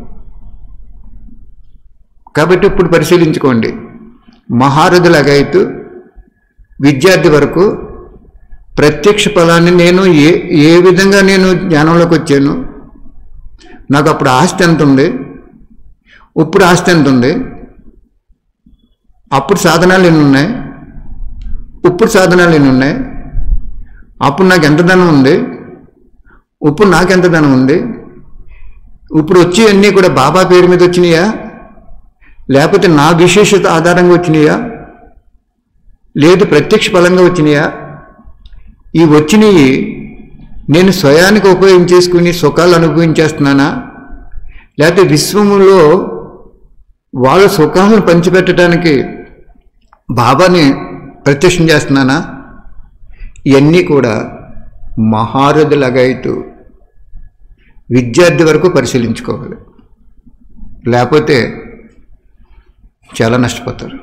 కాబట్టి ఇప్పుడు పరిశీలించుకోండి మహారథులగైతు విద్యార్థి వరకు ప్రత్యక్ష ఫలాన్ని నేను ఏ ఏ విధంగా నేను జ్ఞానంలోకి వచ్చాను నాకు అప్పుడు ఆస్తి ఎంత ఉంది ఇప్పుడు ఆస్తి ఎంత ఉంది అప్పుడు సాధనాలు ఎన్ని ఉన్నాయి ఇప్పుడు సాధనాలు ఎన్ని ఉన్నాయి అప్పుడు నాకు ఎంత ధనం ఉంది ఇప్పుడు నాకు ఎంత ధనం ఉంది ఇప్పుడు వచ్చి అన్నీ కూడా బాబా పేరు మీద వచ్చినాయా లేకపోతే నా విశేషత ఆధారంగా వచ్చినాయా లేదు ప్రత్యక్ష ఫలంగా వచ్చినాయా ఈ వచ్చినవి నేను స్వయానికి ఉపయోగించేసుకుని సుఖాలు అనుభవించేస్తున్నానా లేకపోతే విశ్వములో వాళ్ళ సుఖాలను పంచిపెట్టడానికి బాబాని ప్రత్యక్షం చేస్తున్నానా ఇవన్నీ కూడా మహారథులాగా ఇటు విద్యార్థి వరకు పరిశీలించుకోవాలి లేకపోతే చాలా నష్టపోతారు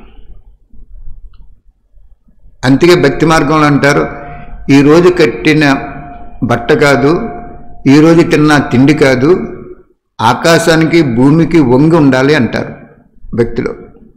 అందుకే భక్తి మార్గంలో అంటారు ఈరోజు కట్టిన బట్ట కాదు ఈరోజు తిన్న తిండి కాదు ఆకాశానికి భూమికి వంగి ఉండాలి అంటారు భక్తిలో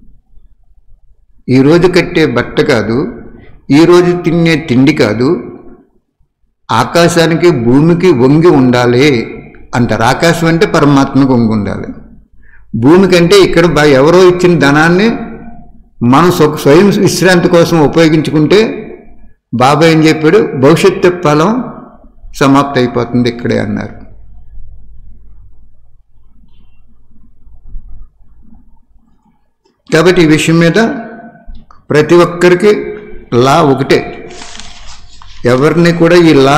ఈరోజు కట్టే బట్ట కాదు ఈరోజు తినే తిండి కాదు ఆకాశానికి భూమికి వంగి ఉండాలి అంటారు ఆకాశం అంటే పరమాత్మకు వంగి ఉండాలి భూమి కంటే ఇక్కడ బా- ఎవరో ఇచ్చిన ధనాన్ని మనం స్వ- స్వయం విశ్రాంతి కోసం ఉపయోగించుకుంటే బాబా ఏం చెప్పాడు భవిష్యత్తు ఫలం సమాప్తి అయిపోతుంది ఇక్కడే అన్నారు కాబట్టి ఈ విషయం మీద ప్రతి ఒక్కరికి లా ఒకటే ఎవరిని కూడా ఈ లా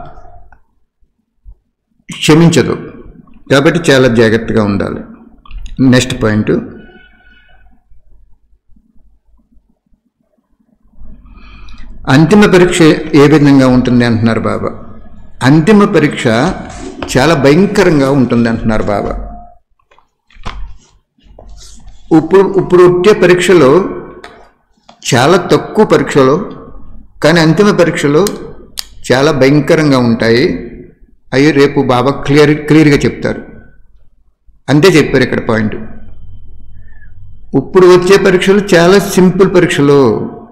క్షమించదు కాబట్టి చాలా జాగ్రత్తగా ఉండాలి నెక్స్ట్ పాయింట్ అంతిమ పరీక్ష ఏ విధంగా ఉంటుంది అంటున్నారు బాబా అంతిమ పరీక్ష చాలా భయంకరంగా ఉంటుంది అంటున్నారు బాబా ఇప్పుడు ఇప్పుడు వచ్చే పరీక్షలో చాలా తక్కువ పరీక్షలు కానీ అంతిమ పరీక్షలు చాలా భయంకరంగా ఉంటాయి అవి రేపు బాబా క్లియర్ క్లియర్గా చెప్తారు అంతే చెప్పారు ఇక్కడ పాయింట్ ఇప్పుడు వచ్చే పరీక్షలు చాలా సింపుల్ పరీక్షలు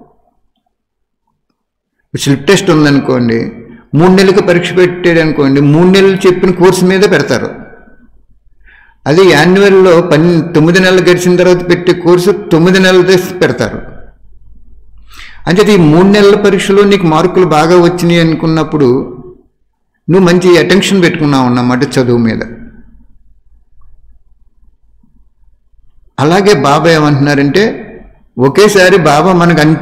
స్లిప్ టెస్ట్ ఉందనుకోండి మూడు నెలలకు పరీక్ష పెట్టాడు అనుకోండి మూడు నెలలు చెప్పిన కోర్సు మీద పెడతారు అదే యాన్యువల్లో పన్ తొమ్మిది నెలలు గడిచిన తర్వాత పెట్టే కోర్సు తొమ్మిది నెలలు పెడతారు అంటే ఈ మూడు నెలల పరీక్షలో నీకు మార్కులు బాగా వచ్చినాయి అనుకున్నప్పుడు నువ్వు మంచి అటెన్షన్ పెట్టుకున్నావు అన్నమాట చదువు మీద అలాగే బాబా ఏమంటున్నారంటే ఒకేసారి బాబా మనకు అన్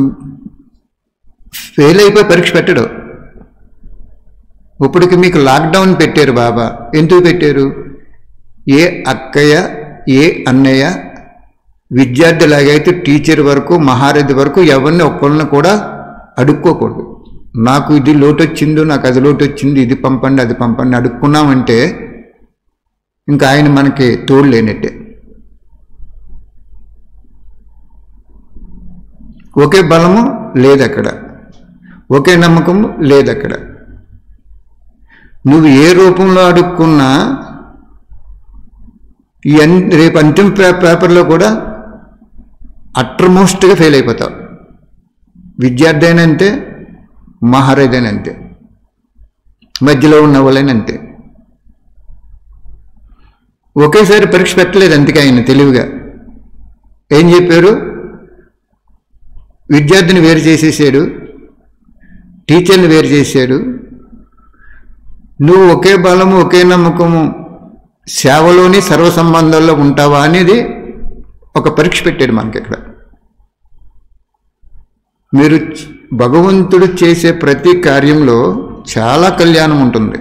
ఫెయిల్ అయిపోయి పరీక్ష పెట్టడు ఇప్పటికి మీకు లాక్డౌన్ పెట్టారు బాబా ఎందుకు పెట్టారు ఏ అక్కయ్య ఏ అన్నయ్య విద్యార్థి లాగైతే టీచర్ వరకు మహారథి వరకు ఎవరిని ఒక్కళ్ళని కూడా అడుక్కోకూడదు నాకు ఇది లోటు వచ్చిందో నాకు అది లోటు వచ్చింది ఇది పంపండి అది పంపండి అడుక్కున్నామంటే ఇంకా ఆయన మనకి తోడు లేనట్టే ఒకే బలము లేదు అక్కడ ఒకే నమ్మకము లేదు అక్కడ నువ్వు ఏ రూపంలో అడుక్కున్నా ఈ అన్ రేపు అంతిమ పే- పేపర్లో కూడా అట్రమోస్ట్గా ఫెయిల్ అయిపోతావు విద్యార్థి అయినా అంతే మహారాజ్ అయినా అంతే మధ్యలో ఉన్న వాళ్ళైనా అంతే ఒకేసారి పరీక్ష పెట్టలేదు అందుకే ఆయన తెలివిగా ఏం చెప్పారు విద్యార్థిని వేరు చేసేసాడు టీచర్ని వేరు చేశాడు నువ్వు ఒకే బలము ఒకే నమ్మకము సేవలోని సర్వ సంబంధాల్లో ఉంటావా అనేది ఒక పరీక్ష పెట్టాడు మనకి ఇక్కడ మీరు చ- భగవంతుడు చేసే ప్రతి కార్యంలో చాలా కళ్యాణం ఉంటుంది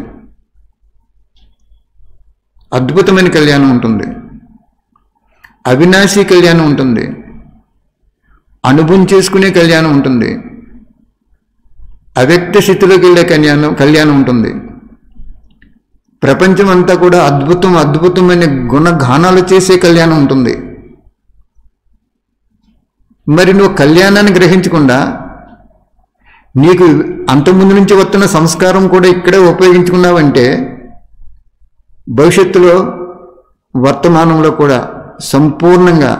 అద్భుతమైన కళ్యాణం ఉంటుంది అవినాశీ కళ్యాణం ఉంటుంది అనుభవం చేసుకునే కళ్యాణం ఉంటుంది అవ్యక్త స్థితిలోకి వెళ్ళే కళ్యాణం కళ్యాణం ఉంటుంది ప్రపంచం అంతా కూడా అద్భుతం అద్భుతమైన గుణగానాలు చేసే కళ్యాణం ఉంటుంది మరి నువ్వు కళ్యాణాన్ని గ్రహించకుండా నీకు అంతకుముందు నుంచి వస్తున్న సంస్కారం కూడా ఇక్కడే ఉపయోగించుకున్నావంటే భవిష్యత్తులో వర్తమానంలో కూడా సంపూర్ణంగా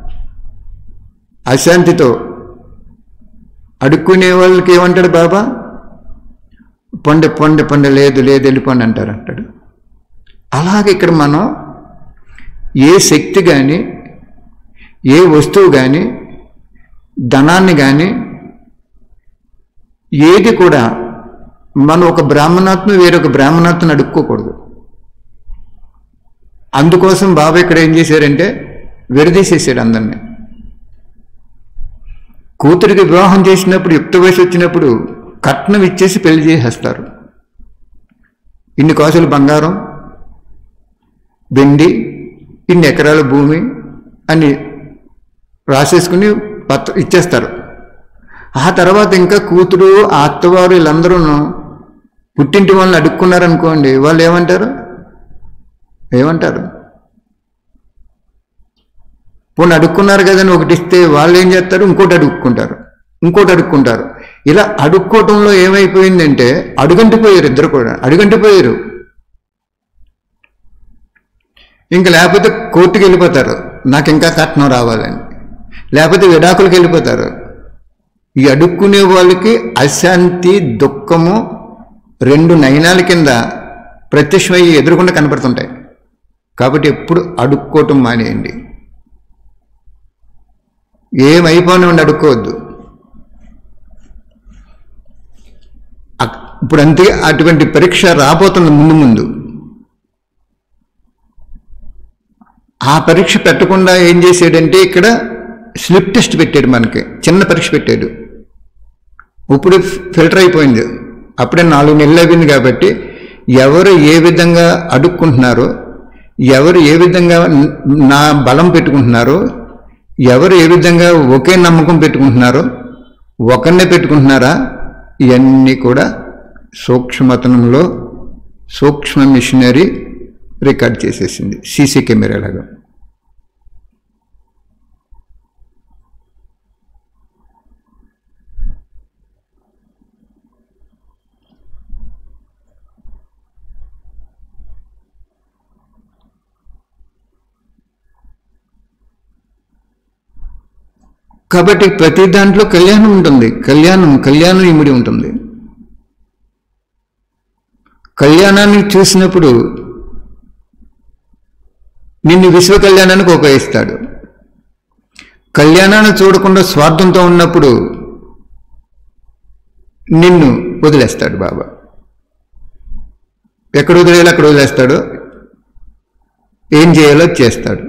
అశాంతితో అడుక్కునే వాళ్ళకి ఏమంటాడు బాబా పండు పండు పండు లేదు లేదు వెళ్ళిపోండి అంటారు అంటాడు అలాగే ఇక్కడ మనం ఏ శక్తి కానీ ఏ వస్తువు కానీ ధనాన్ని కానీ ఏది కూడా మనం ఒక బ్రాహ్మణాత్మ వేరొక బ్రాహ్మణాత్మను అడుక్కోకూడదు అందుకోసం బాబా ఇక్కడ ఏం చేశారంటే విడదీసేసాడు అందరినీ కూతురికి వివాహం చేసినప్పుడు యుక్త వయసు వచ్చినప్పుడు కట్నం ఇచ్చేసి పెళ్లి చేసేస్తారు ఇన్ని కాసులు బంగారం వెండి ఇన్ని ఎకరాల భూమి అని రాసేసుకుని పత్ర ఇచ్చేస్తారు ఆ తర్వాత ఇంకా కూతురు ఆ అత్తవారు వీళ్ళందరూ పుట్టింటి వాళ్ళని అడుక్కున్నారనుకోండి వాళ్ళు ఏమంటారు ఏమంటారు పోనీ అడుక్కున్నారు కదని ఒకటి ఇస్తే వాళ్ళు ఏం చేస్తారు ఇంకోటి అడుక్కుంటారు ఇంకోటి అడుక్కుంటారు ఇలా అడుక్కోవటంలో ఏమైపోయిందంటే అడుగంటిపోయారు ఇద్దరు కూడా అడుగంటిపోయారు ఇంకా లేకపోతే కోర్టుకి వెళ్ళిపోతారు నాకు ఇంకా కట్నం రావాలని లేకపోతే విడాకులకు వెళ్ళిపోతారు ఈ అడుక్కునే వాళ్ళకి అశాంతి దుఃఖము రెండు నయనాల కింద ప్రత్యక్షమయ్యి ఎదురుకుండా కనపడుతుంటాయి కాబట్టి ఎప్పుడు అడుక్కోవటం మానేయండి ఏమైపోనివ్వండి అడుక్కోవద్దు అక్- ఇప్పుడు అంతే అటువంటి పరీక్ష రాబోతుంది ముందు ముందు ఆ పరీక్ష పెట్టకుండా ఏం చేసాడంటే ఇక్కడ స్లిప్ టెస్ట్ పెట్టాడు మనకి చిన్న పరీక్ష పెట్టాడు ఇప్పుడు ఫిల్టర్ అయిపోయింది అప్పుడే నాలుగు నెలలు అయిపోయింది కాబట్టి ఎవరు ఏ విధంగా అడుక్కుంటున్నారో ఎవరు ఏ విధంగా న- నా బలం పెట్టుకుంటున్నారో ఎవరు ఏ విధంగా ఒకే నమ్మకం పెట్టుకుంటున్నారో ఒకరినే పెట్టుకుంటున్నారా ఇవన్నీ కూడా సూక్ష్మతనంలో సూక్ష్మ మిషనరీ రికార్డ్ చేసేసింది సీసీ కెమెరాలాగా కాబట్టి ప్రతి దాంట్లో కళ్యాణం ఉంటుంది కళ్యాణం కళ్యాణం ఇమిడి ఉంటుంది కళ్యాణాన్ని చూసినప్పుడు నిన్ను విశ్వ కళ్యాణానికి ఉపయోగిస్తాడు కళ్యాణాన్ని చూడకుండా స్వార్థంతో ఉన్నప్పుడు నిన్ను వదిలేస్తాడు బాబా ఎక్కడ వదిలేయాలో అక్కడ వదిలేస్తాడు ఏం చేయాలో చేస్తాడు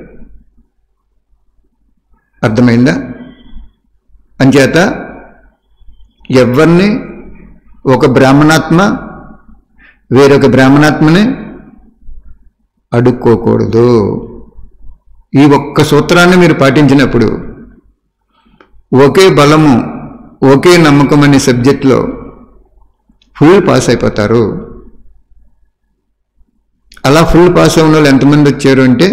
అర్థమైందా అంచేత ఎవరిని ఒక బ్రాహ్మణాత్మ వేరొక బ్రాహ్మణాత్మని అడుక్కోకూడదు ఈ ఒక్క సూత్రాన్ని మీరు పాటించినప్పుడు ఒకే బలము ఒకే నమ్మకం అనే సబ్జెక్ట్లో ఫుల్ పాస్ అయిపోతారు అలా ఫుల్ పాస్ అయిన వాళ్ళు ఎంతమంది వచ్చారు అంటే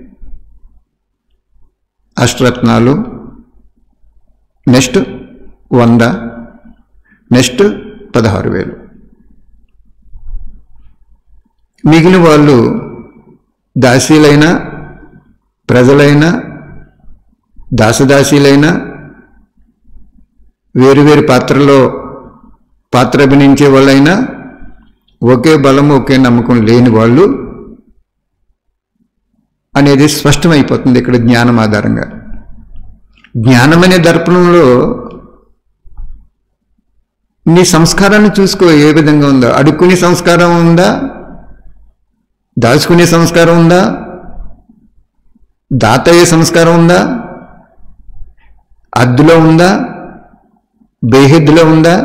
అష్టరత్నాలు నెక్స్ట్ వంద నెక్స్ట్ పదహారు వేలు మిగిలిన వాళ్ళు దాసీలైనా ప్రజలైనా దాసదాసీలైనా వేరు వేరు పాత్రలో పాత్ర అభినయించే వాళ్ళైనా ఒకే బలం ఒకే నమ్మకం లేని వాళ్ళు అనేది స్పష్టమైపోతుంది ఇక్కడ జ్ఞానం ఆధారంగా జ్ఞానం అనే దర్పణంలో నీ సంస్కారాన్ని చూసుకో ఏ విధంగా ఉందో అడుక్కునే సంస్కారం ఉందా దాచుకునే సంస్కారం ఉందా దాతయ్య సంస్కారం ఉందా అద్దులో ఉందా బేహద్దులో ఉందా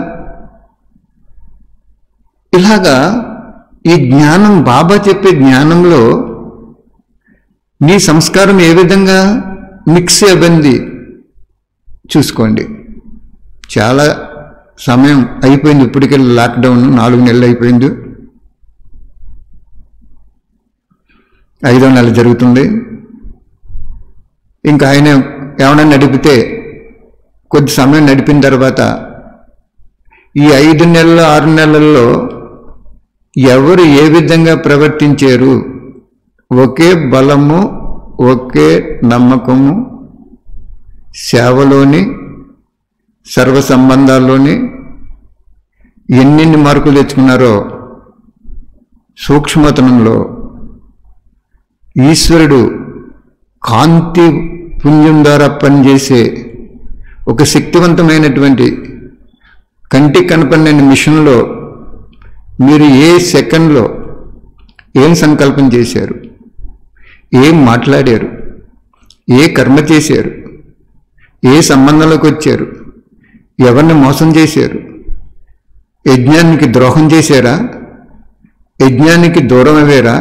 ఇలాగా ఈ జ్ఞానం బాబా చెప్పే జ్ఞానంలో నీ సంస్కారం ఏ విధంగా మిక్స్ అవ్వంది చూసుకోండి చాలా సమయం అయిపోయింది ఇప్పటికే లాక్డౌన్ నాలుగు నెలలు అయిపోయింది ఐదో నెల జరుగుతుంది ఇంకా ఆయన ఏమైనా నడిపితే కొద్ది సమయం నడిపిన తర్వాత ఈ ఐదు నెలలు ఆరు నెలల్లో ఎవరు ఏ విధంగా ప్రవర్తించారు ఒకే బలము ఒకే నమ్మకము సేవలోని సర్వ సంబంధాల్లోని ఎన్నెన్ని మార్కులు తెచ్చుకున్నారో సూక్ష్మతనంలో ఈశ్వరుడు కాంతి పుణ్యం ద్వారా పనిచేసే ఒక శక్తివంతమైనటువంటి కంటికి కనపడిన మిషన్లో మీరు ఏ సెకండ్లో ఏం సంకల్పం చేశారు ఏం మాట్లాడారు ఏ కర్మ చేశారు ఏ సంబంధంలోకి వచ్చారు ఎవరిని మోసం చేశారు యజ్ఞానికి ద్రోహం చేశారా యజ్ఞానికి దూరం అయ్యారా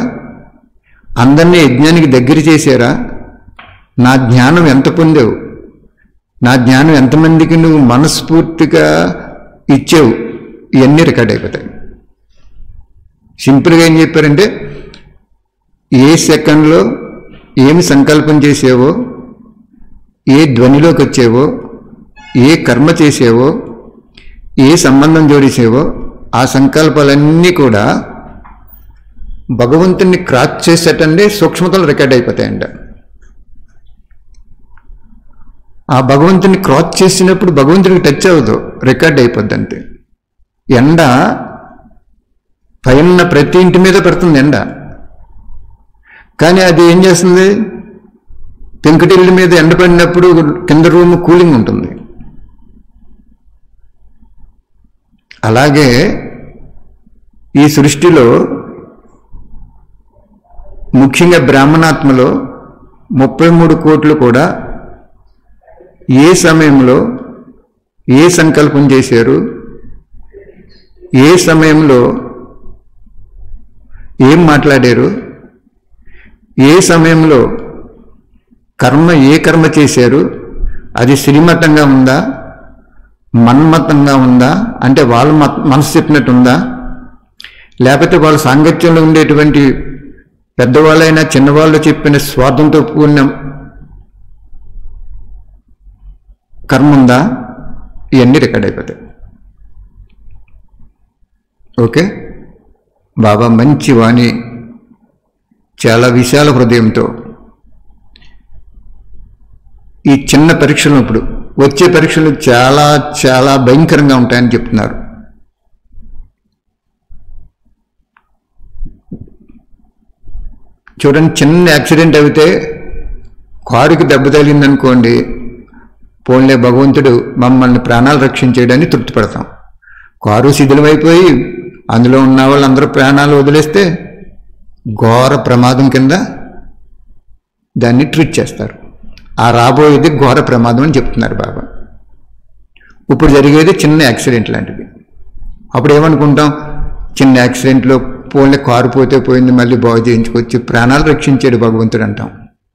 అందరినీ యజ్ఞానికి దగ్గర చేశారా నా జ్ఞానం ఎంత పొందావు నా జ్ఞానం ఎంతమందికి నువ్వు మనస్ఫూర్తిగా ఇచ్చావు ఇవన్నీ రికార్డ్ అయిపోతాయి సింపుల్గా ఏం చెప్పారంటే ఏ సెకండ్లో ఏమి సంకల్పం చేసావో ఏ ధ్వనిలోకి వచ్చేవో ఏ కర్మ చేసేవో ఏ సంబంధం జోడిసేవో ఆ సంకల్పాలన్నీ కూడా భగవంతుని క్రాచ్ చేసేటండి సూక్ష్మతలు రికార్డ్ అయిపోతాయంట ఆ భగవంతుని క్రాచ్ చేసినప్పుడు భగవంతుడికి టచ్ అవ్వదు రికార్డ్ అయిపోద్ది అంతే ఎండ పైన ప్రతి ఇంటి మీద పడుతుంది ఎండ కానీ అది ఏం చేస్తుంది పెంకుటిల్లి మీద ఎండ పడినప్పుడు కింద రూమ్ కూలింగ్ ఉంటుంది అలాగే ఈ సృష్టిలో ముఖ్యంగా బ్రాహ్మణాత్మలో ముప్పై మూడు కోట్లు కూడా ఏ సమయంలో ఏ సంకల్పం చేశారు ఏ సమయంలో ఏం మాట్లాడారు ఏ సమయంలో కర్మ ఏ కర్మ చేశారు అది శ్రీమతంగా ఉందా మన్మతంగా ఉందా అంటే వాళ్ళ మత- మనసు చెప్పినట్టు ఉందా లేకపోతే వాళ్ళ సాంగత్యంలో ఉండేటువంటి పెద్దవాళ్ళైనా చిన్నవాళ్ళు చెప్పిన స్వార్థంతో కూడిన కర్మ ఉందా ఇవన్నీ రికార్డ్ అయిపోతాయి ఓకే బాబా మంచి వాణి చాలా విశాల హృదయంతో ఈ చిన్న పరీక్షలు ఇప్పుడు వచ్చే పరీక్షలు చాలా చాలా భయంకరంగా ఉంటాయని చెప్తున్నారు చూడండి చిన్న యాక్సిడెంట్ అయితే కారుకి దెబ్బ తగిలిందనుకోండి పోన్లే భగవంతుడు మమ్మల్ని ప్రాణాలు రక్షించేయడానికి తృప్తిపడతాం కారు శిథిలమైపోయి అందులో ఉన్న వాళ్ళందరూ ప్రాణాలు వదిలేస్తే ఘోర ప్రమాదం కింద దాన్ని ట్రీట్ చేస్తారు ఆ రాబోయేది ఘోర ప్రమాదం అని చెప్తున్నారు బాబా ఇప్పుడు జరిగేది చిన్న యాక్సిడెంట్ లాంటిది అప్పుడు ఏమనుకుంటాం చిన్న యాక్సిడెంట్లో పోలే కారు పోతే పోయింది మళ్ళీ బాగు చేయించుకొచ్చి ప్రాణాలు రక్షించాడు భగవంతుడు అంటాం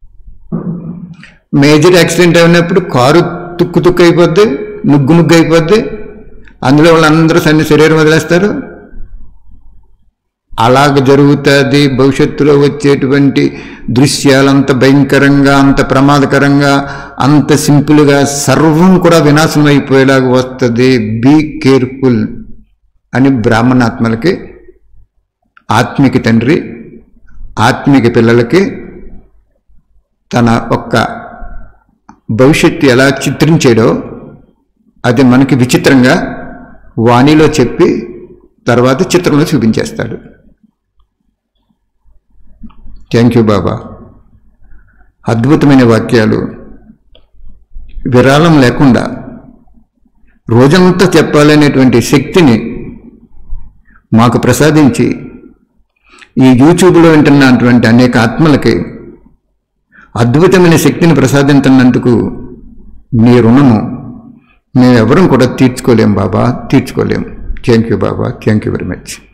మేజర్ యాక్సిడెంట్ అయినప్పుడు కారు తుక్కు తుక్కు అయిపోద్ది ముగ్గు ముగ్గు అయిపోద్ది అందులో వాళ్ళందరూ సన్ని శరీరం వదిలేస్తారు అలాగ జరుగుతుంది భవిష్యత్తులో వచ్చేటువంటి దృశ్యాలు అంత భయంకరంగా అంత ప్రమాదకరంగా అంత సింపుల్గా సర్వం కూడా వినాశనం అయిపోయేలాగా వస్తుంది బీ కేర్ఫుల్ అని బ్రాహ్మణాత్మలకి ఆత్మిక తండ్రి ఆత్మిక పిల్లలకి తన ఒక్క భవిష్యత్తు ఎలా చిత్రించాడో అది మనకి విచిత్రంగా వాణిలో చెప్పి తర్వాత చిత్రంలో చూపించేస్తాడు థ్యాంక్ యూ బాబా అద్భుతమైన వాక్యాలు విరాళం లేకుండా రోజంతా చెప్పాలనేటువంటి శక్తిని మాకు ప్రసాదించి ఈ యూట్యూబ్లో వింటున్నటువంటి అనేక ఆత్మలకి అద్భుతమైన శక్తిని ప్రసాదించినందుకు మీ రుణము మేమెవరం కూడా తీర్చుకోలేం బాబా తీర్చుకోలేం thank you Baba thank you very much